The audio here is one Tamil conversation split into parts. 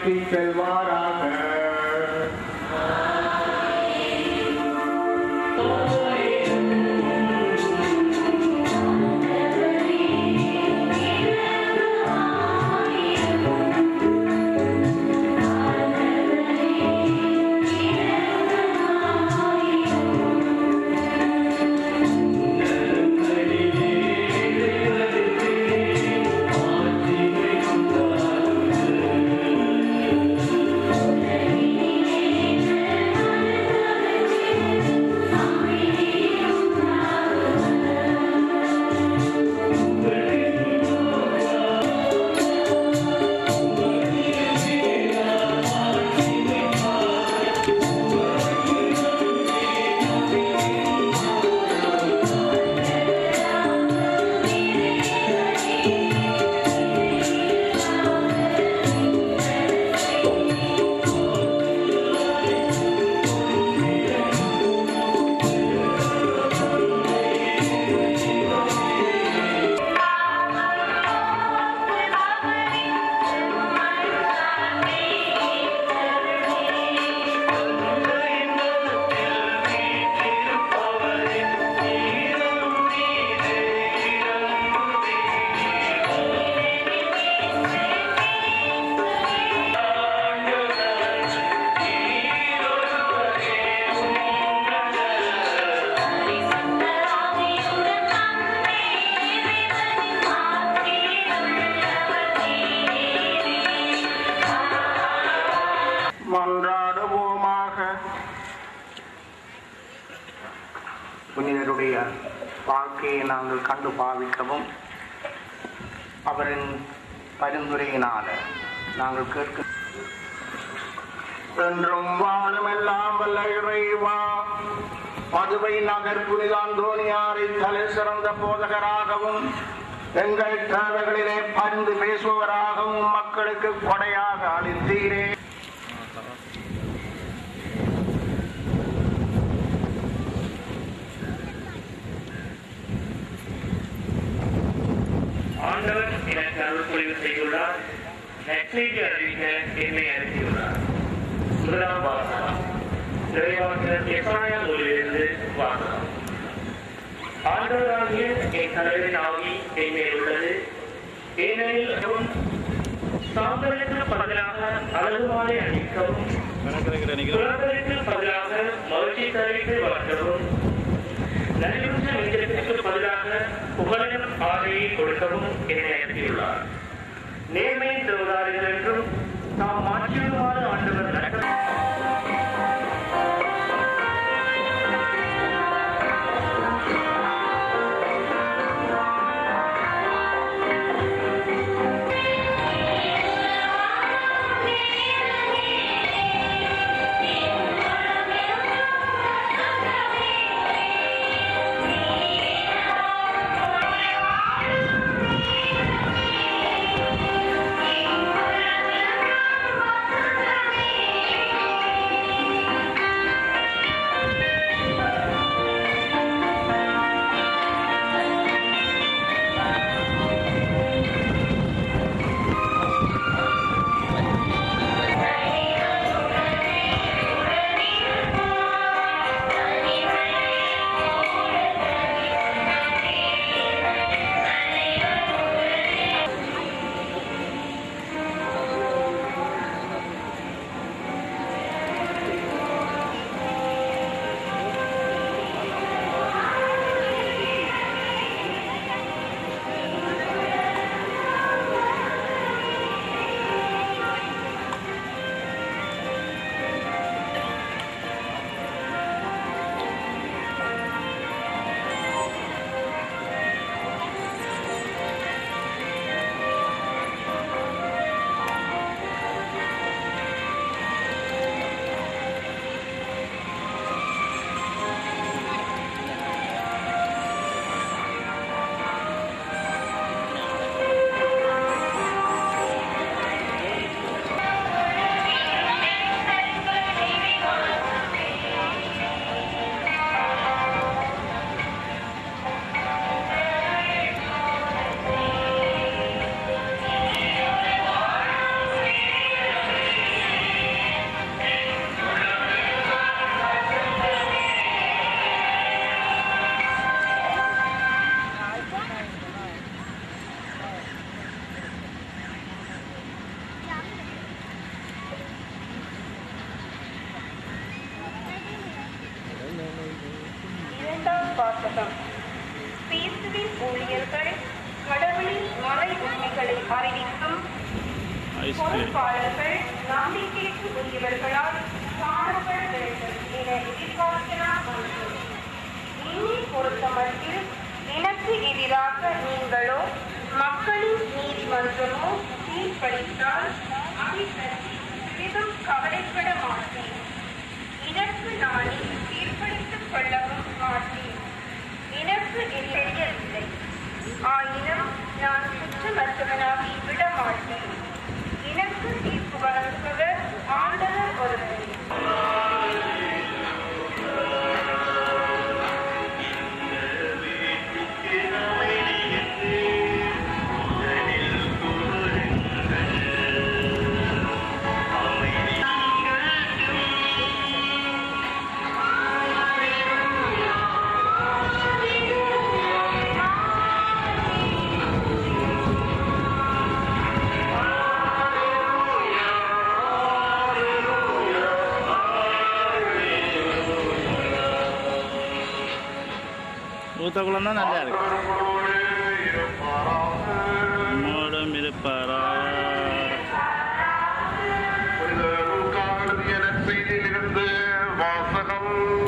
நடத்தி செல்வாராக மன்றாடுவோமாக புனிதருடைய வாழ்க்கையை நாங்கள் கண்டு பாவிக்கவும் அவரின் பரிந்துரையினால நாங்கள் கேட்க என்றும் வாழும் எல்லாம் வல்ல இறைவா மதுவை நகர் புனித அந்தோனியாரை தலை சிறந்த போதகராகவும் எங்கள் தேவைகளிலே பரிந்து பேசுபவராகவும் மக்களுக்கு கொடையாக அளித்தீரே ஆண்டவர் எனக்கு அருள் பொழிவு செய்துள்ளார் நெக்லேஜ் அறிவிக்க என்னை அனுப்பியுள்ளார் முதலாம் வாசகம் நிறைவாசகர் எசாயா நூலிலிருந்து வாசகம் ஆண்டவராகிய என் தலைவரின் ஆவி என் மேல் உள்ளது ஏனெனில் அவரும் சாம்பலுக்கு பதிலாக அழகுமாலை அணிக்கவும் குழந்தைக்கு பதிலாக மகிழ்ச்சி தருவித்து வளர்க்கவும் நலிவுற்ற நெஞ்சத்திற்கு பதிலாக புகழும் ஆதையை கொடுக்கவும் என்னை அனுப்பியுள்ளார் நேர்மையை தருவதார்கள் என்றும் தாம் மாற்றியுமாறு ஆண்டவர் நடக்க Thank வாசகம் கிறிஸ்துவின் ஊழியர்கள் கடவுளின் மறை உண்மைகளை அறிவிக்கும் பொறுப்பாளர்கள் நம்பிக்கைக்கு உரியவர்களால் காணப்பட வேண்டும் என எதிர்பார்க்கிறார் ஒன்று. என்னை பொறுத்தமட்டில் எனக்கு எதிராக நீங்களோ மக்களின் நீதிமன்றமோ தீர்ப்பளித்தால் அதை பற்றி சிறிதும் கவலைப்பட மாட்டேன் இதற்கு நானே தீர்ப்பளித்துக் கொள்ளவும் மாட்டேன் எனக்கு தெரியவில்லை ஆயினும் நான் குற்றமற்றவனாகி விட மாட்டேன் எனக்கு தீர்ப்பு வழங்குபவர் ஆண்டவர் ஒருவரே மூத்த குளம் தான் நல்லா இருக்கு நம்மோடும் இருப்பாரா செய்தியிலிருந்து வாசகம்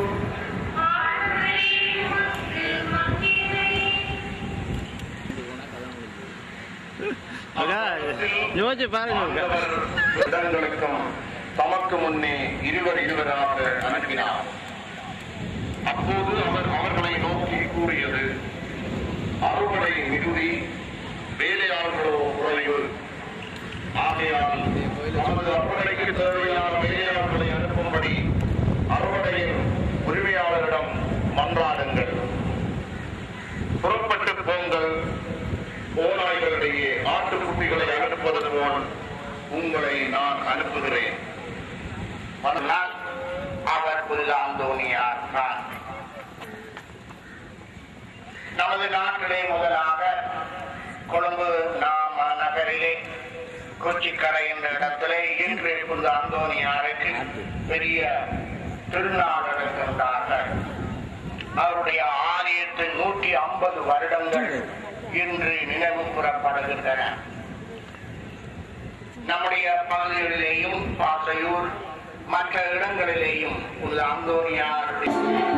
அக்கா யோசிச்சு பாருங்க அக்கா. ஆண்டவர் இடங்களுக்கும் தமக்கு முன்னே இருவர் இருவராக அனுப்பினார் அப்போது அவர் அவர்களை நோக்கி கூறியது அறுவடை மிகுதி வேலையாளர்களோ குறைவு ஆகையால் தமது அறுவடைக்கு தேவையான வேலையாளர்களை அனுப்பும்படி அறுவடையின் உரிமையாளரிடம் மன்றாடுங்கள் புறப்பட்டு போங்கள் ஓநாய்களிடையே ஆட்டுக்குட்டிகளை அனுப்புவது போல் உங்களை நான் அனுப்புகிறேன் மறுநாள் அவர் புல்லாந்தோணியார் தான் நமது நாட்டிலே முதலாக கொழும்பு நாம நகரிலே கொச்சிக்கரை என்ற இடத்திலே இன்று புனித அந்தோனியாருக்கு பெரிய திருநாள் நடக்கின்றார்கள் அவருடைய ஆலயத்தின் நூற்றி ஐம்பது வருடங்கள் இன்று நினைவு கூறப்படுகின்றன நம்முடைய பகுதிகளிலேயும் பாசையூர் மற்ற இடங்களிலேயும் புனித அந்தோனியாருடைய